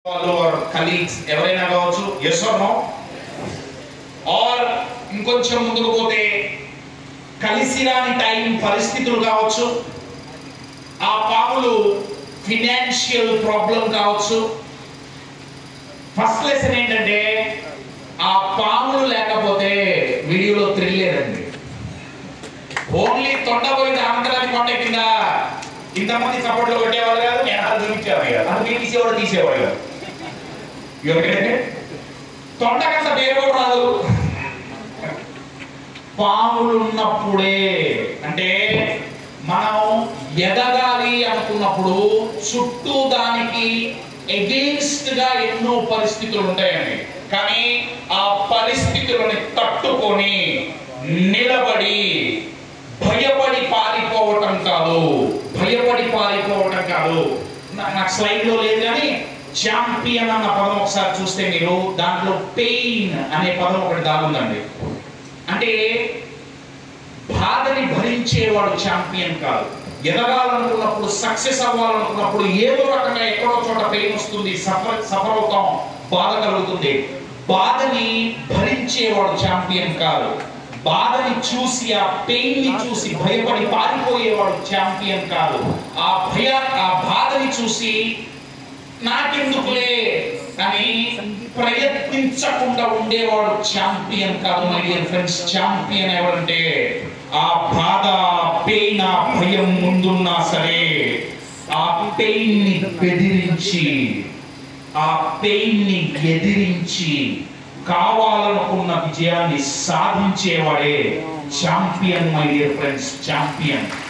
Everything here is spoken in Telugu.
వాళ్ళు కలీగ్స్ ఎవరైనా కావచ్చు ఎస్ ఆర్ నో ఆర్ ఇంకొంచెం ముందుకు పోతే కలిసి రాని టైం పరిస్థితులు కావచ్చు ఆ పాములు ఫినాన్షియల్ ప్రాబ్లం కావచ్చు ఫస్ట్ లెసన్ ఏంటంటే ఆ పాములు లేకపోతే వీడియోలో థ్రిల్ లేదండి ఓన్లీ తొండ పోయి రామకరాజు కొండ కింద ఇంతమంది సపోర్ట్లో కొట్టేవాళ్ళు కాదు నేను అలా చూపించేవాడు కాదు అందుకే తీసేవాడు తీసేవాడు కాదు ఎవరికంటే తొండకంత పేరు కూడా రాదు పాములు ఉన్నప్పుడే అంటే మనం ఎదగాలి అనుకున్నప్పుడు చుట్టూ దానికి ఎగెయిన్స్ట్ గా ఎన్నో పరిస్థితులు ఉంటాయండి కానీ ఆ పరిస్థితులను తట్టుకొని నిలబడి భయపడి పారిపోవటం కాదు భయపడి పారిపోవటం కాదు నా- నాకు స్లైడ్ లో లేదు కానీ చాంపియన్ అన్న పదం ఒకసారి చూస్తే మీరు దాంట్లో పెయిన్ అనే పదం ఒకటి దాగుందండి అంటే బాధని భరించేవాడు ఛాంపియన్ కాదు ఎదగాలనుకున్నప్పుడు సక్సెస్ అవ్వాలనుకున్నప్పుడు ఏదో రకంగా ఎక్కడో చోట పెయిన్ వస్తుంది సఫర్ సఫర్ అవుతాం బాధ కలుగుతుంది బాధని భరించేవాడు ఛాంపియన్ కాదు బాధని చూసి ఆ పెయిన్ ని చూసి భయపడి పారిపోయేవాడు ఛాంపియన్ కాదు ఆ భయ ఆ బాధని చూసి నాకెందుకులే అని ప్రయత్నించకుండా ఉండేవాడు ఛాంపియన్ కాదు మై డియర్ ఫ్రెండ్స్ ఛాంపియన్ ఎవరంటే ఆ బాధ పెయిన్ ఆ భయం ముందున్నా సరే ఆ పెయిన్ ని బెదిరించి ఆ పెయిన్ ని ఎదిరించి కావాలనుకున్న విజయాన్ని సాధించేవాడే champion my dear friends champion